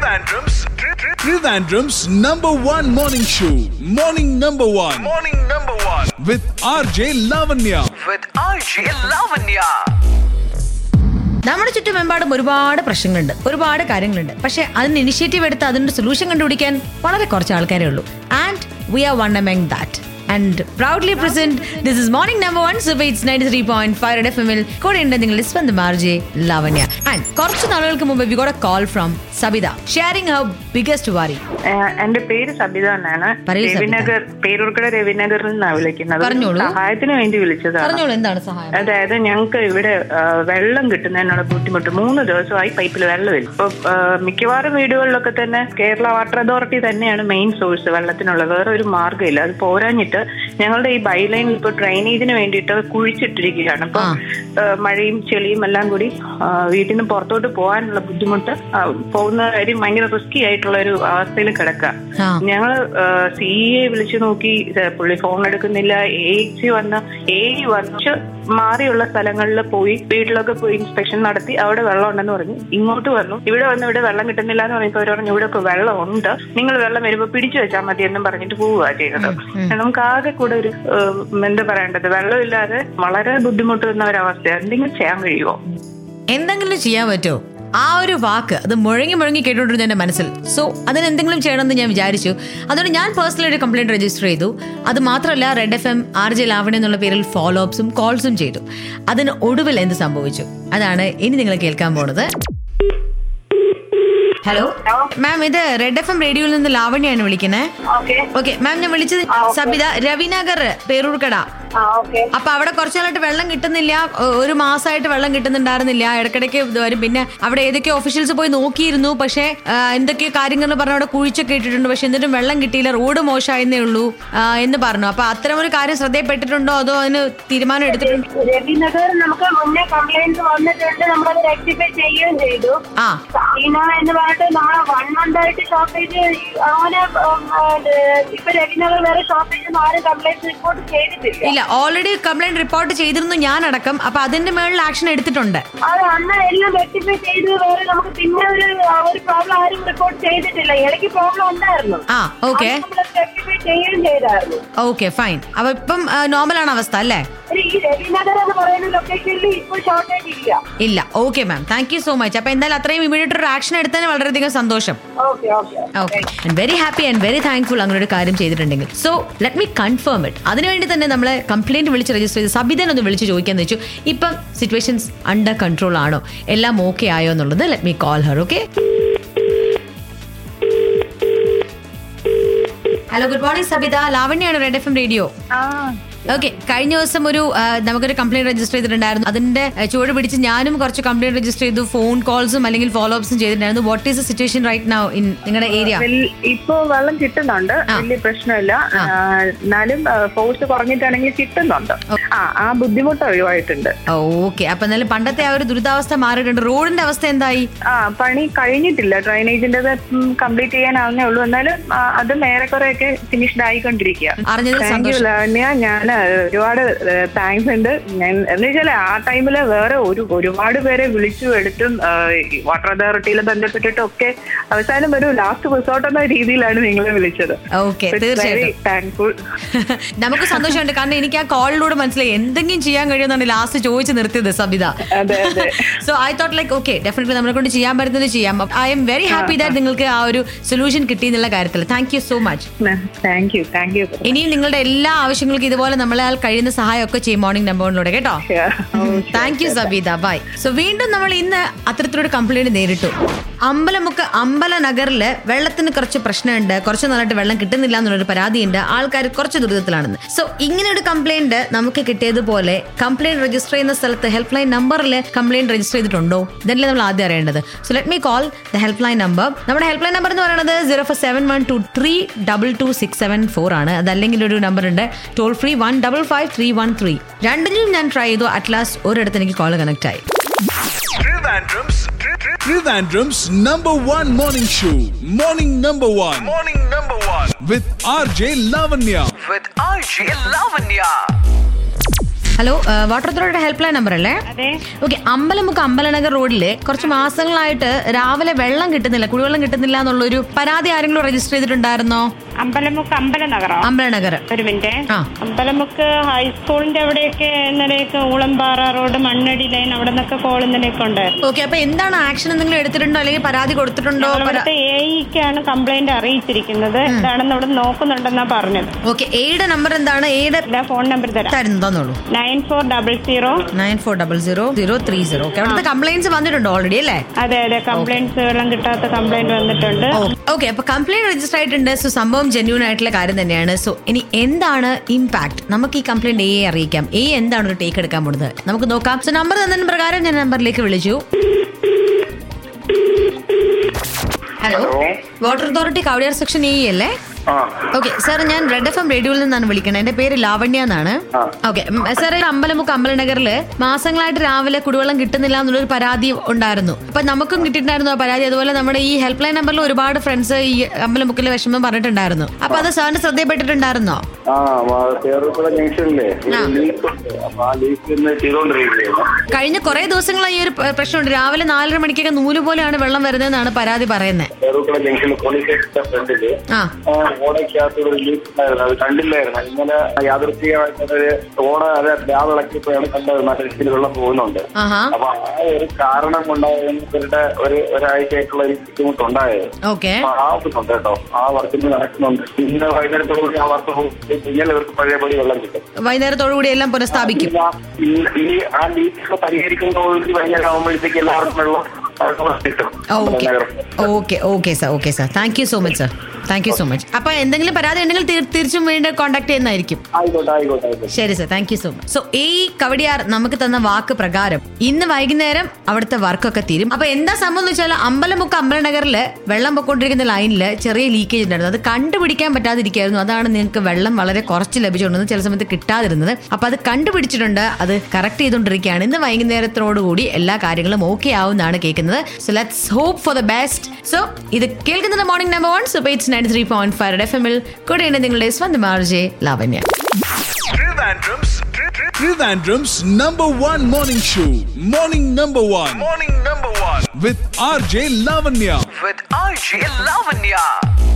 Trivandrum's Trivandrum's number one morning show. Morning number one. Morning number one. With RJ Lavanya. with RJ Lavanya. നമ്മുടെ ചുറ്റുമെമ്പാടും ഒരുപാട് പ്രശ്നങ്ങളുണ്ട് ഒരുപാട് കാര്യങ്ങളുണ്ട് പക്ഷെ അതിന് ഇനിഷ്യേറ്റീവ് എടുത്ത് അതിന്റെ സൊല്യൂഷൻ കണ്ടുപിടിക്കാൻ വളരെ കുറച്ച് ആൾക്കാരേ ഉള്ളൂ and we are one among that and proudly present this is morning number one so it's ninety three point five F എമ്മിൽ കൂടെ ഉണ്ട് നിങ്ങളുടെ സ്വന്തം ആർജെ ലവന്യ ആൻഡ് കുറച്ച് നാളുകൾക്ക് മുമ്പ് we got a call from Sabitha sharing her biggest worry ഏഹ് എന്റെ പേര് സബിത എന്നാണ് പറയൂ സബിത. രവിനഗർ പേരൂർക്കട രവിനഗറിൽ നിന്നാണ് വിളിക്കുന്നത് പറഞ്ഞോളൂ. സഹായത്തിന് വേണ്ടി വിളിച്ചതാണ് പറഞ്ഞോളൂ എന്താണ് സഹായം അതായത് ഞങ്ങൾക്ക് ഇവിടെ ആ, വെള്ളം കിട്ടുന്നതിനുള്ള ബുദ്ധിമുട്ട് മൂന്ന് ദിവസമായി പൈപ്പിൽ വെള്ളമില്ല ഇപ്പൊ ആ, മിക്കവാറും വീടുകളിലൊക്കെ തന്നെ കേരള വാട്ടർ അതോറിറ്റി തന്നെയാണ് മെയിൻ സോഴ്സ് വെള്ളത്തിനുള്ളത് വേറെ ഒരു മാർഗ്ഗമില്ല അത് പോരാഞ്ഞിട്ട് ഞങ്ങളുടെ ഈ ബൈലൈനിൽ ഇപ്പൊ ഡ്രൈനേജിന് വേണ്ടിയിട്ട് കുഴിച്ചിട്ടിരിക്കുകയാണ് ഇപ്പൊ ആ, മഴയും ചെളിയും എല്ലാം കൂടി ആ, വീട്ടിൽ നിന്ന് പുറത്തോട്ട് പോകാനുള്ള ബുദ്ധിമുട്ട് ആ, പോകുന്ന കാര്യം ഭയങ്കര റിസ്കി ആയിട്ടുള്ള ഒരു അവസ്ഥയിൽ കിടക്കുക ആ. ഞങ്ങള് സി എ വിളിച്ചു നോക്കി ഇത് പുള്ളി ഫോൺ എടുക്കുന്നില്ല എ സി വന്ന് എ വന്ന് മാറിയുള്ള സ്ഥലങ്ങളിൽ പോയി വീട്ടിലൊക്കെ പോയി ഇൻസ്പെക്ഷൻ നടത്തി അവിടെ വെള്ളം ഉണ്ടെന്ന് പറഞ്ഞു ഇങ്ങോട്ട് വന്നു ഇവിടെ വന്ന് ഇവിടെ വെള്ളം കിട്ടുന്നില്ല എന്ന് പറഞ്ഞപ്പോൾ അവർ പറഞ്ഞു ഇവിടെ ഒക്കെ വെള്ളം ഉണ്ട് നിങ്ങൾ വെള്ളം വരുമ്പോൾ പിടിച്ചു വെച്ചാൽ മതി എന്നും പറഞ്ഞിട്ട് പോവുക ചെയ്യുന്നത് നമുക്ക് ആകെ കൂടെ ഒരു ഏഹ്, എന്താ പറയേണ്ടത് വെള്ളമില്ലാതെ വളരെ ബുദ്ധിമുട്ടുന്ന ഒരവസ്ഥ എന്തെങ്കിലും ചെയ്യാൻ കഴിയുമോ എന്തെങ്കിലും ചെയ്യാൻ പറ്റുമോ ആ ഒരു വാക്ക് അത് മുഴങ്ങി മുഴങ്ങി കേട്ടോണ്ടിരുന്ന എന്റെ മനസ്സിൽ സോ അതിന് എന്തെങ്കിലും ചെയ്യണമെന്ന് ഞാൻ വിചാരിച്ചു അതുകൊണ്ട് ഞാൻ പേഴ്സണലി ഒരു കംപ്ലൈന്റ് രജിസ്റ്റർ ചെയ്തു അത് മാത്രമല്ല Red F M R J Lavani എന്നുള്ള പേരിൽ ഫോളോ അപ്സും കോൾസും ചെയ്തു അതിന് ഒടുവിൽ എന്ത് സംഭവിച്ചു അതാണ് ഇനി നിങ്ങൾ കേൾക്കാൻ പോണത് ഹലോ മാം ഇത് റെഡ് എഫ് എം റേഡിയോയിൽ നിന്ന് ലാവണ്യാണ് വിളിക്കുന്നത് ഓക്കെ ഓക്കെ മാം ഞാൻ വിളിച്ചത് സബിത രവിനഗർ പേരൂർക്കട ഓക്കെ അപ്പൊ അവിടെ കുറച്ചു നാളായിട്ട് വെള്ളം കിട്ടുന്നില്ല ഒ- ഒരു മാസമായിട്ട് വെള്ളം കിട്ടുന്നുണ്ടായിരുന്നില്ല ഇടയ്ക്കിടയ്ക്ക് ഇത് വരും പിന്നെ അവിടെ ഏതൊക്കെ ഒഫീഷ്യൽസ് പോയി നോക്കിയിരുന്നു പക്ഷേ ആ, എന്തൊക്കെയോ കാര്യങ്ങൾ പറഞ്ഞ് അവിടെ കുഴിച്ചൊക്കെ ഇട്ടിട്ടുണ്ട് പക്ഷെ എന്നിട്ടും വെള്ളം കിട്ടിയില്ല റോഡ് മോശമായെന്നേ ഉള്ളൂ ആ, എന്ന് പറഞ്ഞു അപ്പൊ അത്തരം ഒരു കാര്യം ശ്രദ്ധയിൽപ്പെട്ടിട്ടുണ്ടോ അതോ അതിന് തീരുമാനം എടുത്തിട്ടുണ്ടോ രവിനഗർ നമുക്ക് മുന്നേ കംപ്ലൈന്റ് വന്നിട്ടുണ്ട് നമ്മളത് റെക്ടിഫൈ ചെയ്യുകയും ചെയ്തു ആ സീന എന്ന് പറഞ്ഞിട്ട് നമ്മളെ വൺ മന്ത് ആയിട്ട് ഷോപ്പേജ് അങ്ങനെ ഉം, അത് ഇപ്പൊ രവിനഗർ വേറെ ഷോപ്പേജ് ഒന്നും ആരും കംപ്ലൈന്റ് റിപ്പോർട്ട് ചെയ്തിട്ടില്ല ഇല്ല ഓൾറെഡി കംപ്ലൈന്റ് റിപ്പോർട്ട് ചെയ്തിരുന്നു ഞാനടക്കം അപ്പൊ അതിന്റെ മേളിൽ ആക്ഷൻ എടുത്തിട്ടുണ്ട് അത് അന്ന് എല്ലാം റെക്ടിഫൈ ചെയ്ത് വേറെ നമുക്ക് പിന്നെ ഒരു ഒരു പ്രോബ്ലം ആരും റിപ്പോർട്ട് ചെയ്തിട്ടില്ല ഇടയ്ക്ക് പ്രോബ്ലം ഉണ്ടായിരുന്നു ആ ഓക്കെ നമ്മൾ റെക്ടിഫൈ ചെയ്യുകയും ചെയ്തായിരുന്നു ഓക്കെ ഫൈൻ അപ്പൊ ഇപ്പം നോർമലാണ് അവസ്ഥ അല്ലേ ഒരു ഈ രവിനഗർ എന്ന് പറയുന്ന ലൊക്കേഷനിൽ ഇപ്പോൾ ഷോർട്ടേജ് ഇല്ല ഇല്ല okay ma'am thank you so much അപ്പൊ എന്തായാലും അത്രയും ഇമീഡിയറ്റ് ഒരു ആക്ഷൻ എടുത്തതിന് വളരെയധികം സന്തോഷം okay okay okay and very happy and very thankful അങ്ങനെ ഒരു കാര്യം ചെയ്തിട്ടുണ്ടെങ്കിൽ so let me confirm it അതിനുവേണ്ടി തന്നെ നമ്മൾ കംപ്ലൈന്റ് വിളിച്ച് രജിസ്റ്റർ ചെയ്ത് സബിതൻ ഒന്ന് വിളിച്ച് ചോദിക്കാന്ന് വെച്ചു ഇപ്പം സിറ്റുവേഷൻസ് അണ്ടർ കൺട്രോൾ ആണോ എല്ലാം ഓക്കെ ആയോ എന്നുള്ളത് let me call her okay hello good morning Sabitha ലാവണ്യാണ് Red F M radio okay കഴിഞ്ഞ ദിവസം ഒരു ആ, നമുക്കൊരു കംപ്ലൈന്റ് രജിസ്റ്റർ ചെയ്തിട്ടുണ്ടായിരുന്നു അതിന്റെ ആ, ചുവട് പിടിച്ച് ഞാനും കുറച്ച് കംപ്ലൈന്റ് രജിസ്റ്റർ ചെയ്തു ഫോൺ കോൾസും അല്ലെങ്കിൽ ഫോളോ അപ്സും ചെയ്തിട്ടുണ്ടായിരുന്നു what is the situation right now in നിങ്ങളുടെ ഏരിയ വെൽ- ഇപ്പൊ വെള്ളം കിട്ടുന്നുണ്ട് ആ. വലിയ പ്രശ്നമില്ല ആ, എന്നാലും ഫോഴ്സ് കുറഞ്ഞിട്ടാണെങ്കിൽ കിട്ടുന്നുണ്ട് ആ ആ ബുദ്ധിമുട്ട് ഒഴിവായിട്ടുണ്ട് ഓക്കെ അപ്പൊ എന്നാലും പണ്ടത്തെ ആ ഒരു ദുരിതാവസ്ഥ മാറിയിട്ടുണ്ട് റോഡിന്റെ അവസ്ഥ എന്തായി ആ പണി കഴിഞ്ഞിട്ടില്ല ഡ്രൈനേജിന്റെ കംപ്ലീറ്റ് ചെയ്യാനാവുന്നേ ഉള്ളൂ എന്നാലും ആ, അതും ഏറെക്കുറെ ഒക്കെ ഫിനിഷ്ഡ് ആയിക്കൊണ്ടിരിക്കുക അറിഞ്ഞതിൽ താങ്ക് യു സന്തോഷം ലാവണ്യ ഞാൻ ഒരുപാട് താങ്ക്സ് ഉണ്ട് ഞാൻ എന്ന് വെച്ചാല് ആ ടൈമില് വേറെ ഒരു ഒരുപാട് പേരെ വിളിച്ചു എടുത്തും വാട്ടർ അതോറിറ്റിയിൽ ബന്ധപ്പെട്ടിട്ടും ഒക്കെ അവസാനം ഒരു ലാസ്റ്റ് റിസോർട്ട് എന്ന രീതിയിലാണ് നിങ്ങളെ വിളിച്ചത് ഓക്കെ തീർച്ചയായിട്ടും താങ്ക്ഫുൾ നമുക്ക് സന്തോഷമുണ്ട് കാരണം എനിക്ക് ആ കോളിലൂടെ മനസ്സിലായി എന്തെങ്കിലും ചെയ്യാൻ കഴിയുമെന്നാണ് ലാസ്റ്റ് ചോദിച്ച് നിർത്തിയത് സബിത അതെ അതെ so I thought like okay definitely നമ്മളെ കൊണ്ട് ചെയ്യാൻ പറ്റുന്നത് ചെയ്യാം I'm very happy that നിങ്ങൾക്ക് ആ ഒരു സൊല്യൂഷൻ കിട്ടി എന്നുള്ള കാര്യത്തിൽ thank you so much thank you thank you ഇനിയും നിങ്ങളുടെ എല്ലാ ആവശ്യങ്ങൾക്കും ഇതുപോലെ നമ്മളാൽ കഴിയുന്ന സഹായം ഒക്കെ ചെയ്യും മോർണിംഗ് നമ്പറിലൂടെ കേട്ടോ thank you Sabitha bye so വീണ്ടും നമ്മൾ ഇന്ന് അത്തരത്തിലൊരു കംപ്ലൈന്റ് നേരിട്ടു അമ്പലമുക്ക് അമ്പല നഗറില് വെള്ളത്തിന് കുറച്ച് പ്രശ്നമുണ്ട് കുറച്ച് നാളായിട്ട് വെള്ളം കിട്ടുന്നില്ല എന്നുള്ളൊരു പരാതിയുണ്ട് ആൾക്കാർ കുറച്ച് ദുരിതത്തിലാണെന്ന് സോ ഇങ്ങനെ ഒരു കംപ്ലൈന്റ് നമുക്ക് കിട്ടിയതുപോലെ കംപ്ലൈന്റ് രജിസ്റ്റർ ചെയ്യുന്ന സ്ഥലത്ത് ഹെൽപ്പ് ലൈൻ നമ്പറിൽ കംപ്ലൈന്റ് രജിസ്റ്റർ ചെയ്തിട്ടുണ്ടോ ഇതല്ലേ നമ്മൾ ആദ്യം അറിയേണ്ടത് so let me call the help line number നമ്മുടെ ഹെൽപ്പ് ലൈൻ നമ്പർ എന്ന് പറയുന്നത് zero four seven one two three double two six seven four ആണ് അതല്ലെങ്കിൽ ഒരു നമ്പർ ഉണ്ട് toll free one double five three one three രണ്ടിനും ഞാൻ try ചെയ്തു അറ്റ്ലാസ്റ്റ് ഒരിടത്ത് എനിക്ക് കോൾ കണക്ട് ആയി Trivandrum's Trivandrum's number one morning show. Morning number one. Morning number one. With RJ Lavanya. With RJ Lavanya. Hello water അതോറിറ്റിയുടെ help line number അല്ലേ അതെ okay Ambalamukku അമ്പലനഗർ റോഡില് കുറച്ച് മാസങ്ങളായിട്ട് രാവിലെ വെള്ളം കിട്ടുന്നില്ല കുടിവെള്ളം കിട്ടുന്നില്ല എന്നുള്ളൊരു പരാതി ആരെങ്കിലും രജിസ്റ്റർ ചെയ്തിട്ടുണ്ടായിരുന്നോ അമ്പലമുക്ക് അമ്പലനഗറോ അമ്പലനഗർ ഒരു മിനിറ്റ് ആ. അമ്പലമുക്ക് ഹൈസ്കൂളിന്റെ അവിടെയൊക്കെ ഇന്നലെയൊക്കെ ഊളംപാറ റോഡ് മണ്ണടി ലൈൻ അവിടെ നിന്നൊക്കെ കോൾ ഇന്നലെയൊക്കെ ഉണ്ടായിരുന്നു ഓക്കെ അപ്പൊ എന്താണ് ആക്ഷൻ എന്തെങ്കിലും എടുത്തിട്ടുണ്ടോ അല്ലെങ്കിൽ പരാതി കൊടുത്തിട്ടുണ്ടോ ഇവിടുത്തെ എഇക്കാണ് കംപ്ലൈന്റ് അറിയിച്ചിരിക്കുന്നത് എന്താണെന്ന് ഇവിടെ നോക്കുന്നുണ്ടെന്നാ പറഞ്ഞത് ഓക്കെ എയുടെ നമ്പർ എന്താണ് എയുടെ എല്ലാ ഫോൺ നമ്പർ തരാം തരുന്നോന്നുള്ളൂ nine four double zero nine four double zero zero three zero okay അവിടുത്തെ കംപ്ലൈൻസ് വന്നിട്ടുണ്ടോ ഓൾറെഡി അല്ലേ അതെ അതെ കംപ്ലൈന്റ്സ് വെള്ളം കിട്ടാത്ത കംപ്ലൈന്റ് വന്നിട്ടുണ്ട് ഓക്കെ അപ്പൊ കംപ്ലൈന്റ് രജിസ്റ്റർ ആയിട്ടുണ്ട് സോ സംഭവം ജെന്യൂൻ ആയിട്ടുള്ള കാര്യം തന്നെയാണ് സോ ഇനി എന്താണ് ഇമ്പാക്ട് നമുക്ക് ഈ കംപ്ലൈന്റ് എ അറിയിക്കാം എ എന്താണ് ഒരു ടേക്ക് എടുക്കാൻ പോകുന്നത് നമുക്ക് നോക്കാം സോ നമ്പർ തന്നതിന് പ്രകാരം ഞാൻ നമ്പറിലേക്ക് വിളിച്ചു hello water authority Kavadiyar section A അല്ലേ ആ ഓക്കെ സാർ ഞാൻ റെഡ് എഫ് എം റേഡിയോയിൽ നിന്നാണ് വിളിക്കുന്നത് എന്റെ പേര് ലാവണ്യ എന്നാണ് ഓക്കെ സാർ അമ്പലമുക്ക് അമ്പലനഗറില് മാസങ്ങളായിട്ട് രാവിലെ കുടിവെള്ളം കിട്ടുന്നില്ല എന്നുള്ളൊരു പരാതി ഉണ്ടായിരുന്നു അപ്പൊ നമുക്കും കിട്ടിയിട്ടുണ്ടായിരുന്നു ആ പരാതി അതുപോലെ നമ്മുടെ ഈ ഹെൽപ്പ് ലൈൻ നമ്പറിൽ ഒരുപാട് ഫ്രണ്ട്സ് ഈ അമ്പലമുക്കിലെ വിഷമം പറഞ്ഞിട്ടുണ്ടായിരുന്നു അപ്പൊ അത് സാറിന് ശ്രദ്ധയപ്പെട്ടിട്ടുണ്ടായിരുന്നോ ആ ചേർപ്പുഴ ജംഗ്ഷനിലെ ഒരു ലീക്ക് ഉണ്ട് അപ്പൊ ആ ലീക്ക് ഇന്ന് ചെയ്തോണ്ടിരിക്കുകയാണ് കഴിഞ്ഞ കുറെ ദിവസങ്ങളായി ഈ ഒരു പ്ര- പ്രശ്നമുണ്ട് രാവിലെ നാലര മണിക്കൊക്കെ നൂല് പോലെയാണ് വെള്ളം വരുന്നതെന്നാണ് പരാതി പറയുന്നത് ചേർപ്പുഴ ജംഗ്ഷനിൽ പോലീസ് സ്റ്റേഷന്റെ ഫ്രണ്ടില് ആ ആ, ഓടയ്ക്കകത്ത് ഒരു ലീക്ക് ഉണ്ടായിരുന്നു അത് കണ്ടില്ലായിരുന്നു ഇന്നലെ യാദൃശ്ചികമായിട്ട് ഒരു ഓട അത് ഡാം ഇളക്കിയപ്പോഴാണ് കണ്ടത് നല്ല രീതിയിൽ വെള്ളം പോകുന്നുണ്ട് ആഹാ അപ്പൊ ആ ഒരു കാരണം കൊണ്ടായിരുന്നു ഇവരുടെ ഒരു ഒരാഴ്ചയായിട്ടുള്ള ഒരു ബുദ്ധിമുട്ടുണ്ടായത് ഓക്കെ അപ്പൊ ആ ഒന്നുണ്ട് കേട്ടോ ആ വർക്കിന് നടക്കുന്നുണ്ട് ഇന്ന് വൈകുന്നേരത്തോടുകൂടി ആ വർക്ക് കഴിഞ്ഞാൽ ഇവർക്ക് പഴയപടി വെള്ളം കിട്ടും വൈകുന്നേരത്തോടു കൂടി എല്ലാം പുനഃസ്ഥാപിക്കും ഇനി ഇനി ആ ലീക്ക് പരിഹരിക്കുന്നതോടുകൂടി വൈകുന്നേരം ആകുമ്പോഴത്തേക്ക് എല്ലാവർക്കും വെള്ളം കിട്ടും okay okay okay sir okay sir thank you so much sir thank you so much അപ്പൊ എന്തെങ്കിലും പരാതി ഉണ്ടെങ്കിൽ തീർ- തീർച്ചും വീണ്ടും കോൺടാക്ട് ചെയ്യുന്നതായിരിക്കും ആയിക്കോട്ടെ ആയിക്കോട്ടെ ആയിക്കോട്ടെ ശരി sir thank you so much so ഈ കവടിയാർ നമുക്ക് തന്ന വാക്ക് പ്രകാരം ഇന്ന് വൈകുന്നേരം അവിടുത്തെ വർക്കൊക്കെ തീരും അപ്പൊ എന്താ സംഭവം എന്ന് വെച്ചാൽ അമ്പലമുക്ക് അമ്പലനഗറില് വെള്ളം പൊക്കോണ്ടിരിക്കുന്ന ലൈനിൽ ചെറിയ ലീക്കേജ് ഉണ്ടായിരുന്നു അത് കണ്ടുപിടിക്കാൻ പറ്റാതിരിക്കായിരുന്നു അതാണ് നിങ്ങൾക്ക് വെള്ളം വളരെ കുറച്ച് ലഭിച്ചുകൊണ്ടിരുന്നത് ചില സമയത്ത് കിട്ടാതിരുന്നത് അപ്പൊ അത് കണ്ടുപിടിച്ചിട്ടുണ്ട് അത് കറക്റ്റ് ചെയ്തുകൊണ്ടിരിക്കുകയാണ് ഇന്ന് വൈകുന്നേരത്തോടുകൂടി എല്ലാ കാര്യങ്ങളും ഓക്കെ ആവുമെന്നാണ് കേൾക്കുന്നത് so let's hope for the best so ഇത് കേൾക്കുന്നത് മോർണിംഗ് നമ്പർ വൺ സോ പേറ്റ്സ് ninety three point five F എമ്മിൽ കൂടെയുണ്ട് നിങ്ങളുടെ സ്വന്തം R J Lavanya Trivandrum's Trivandrum's number one morning show. Morning number one. Morning number one. With RJ Lavanya. With RJ Lavanya.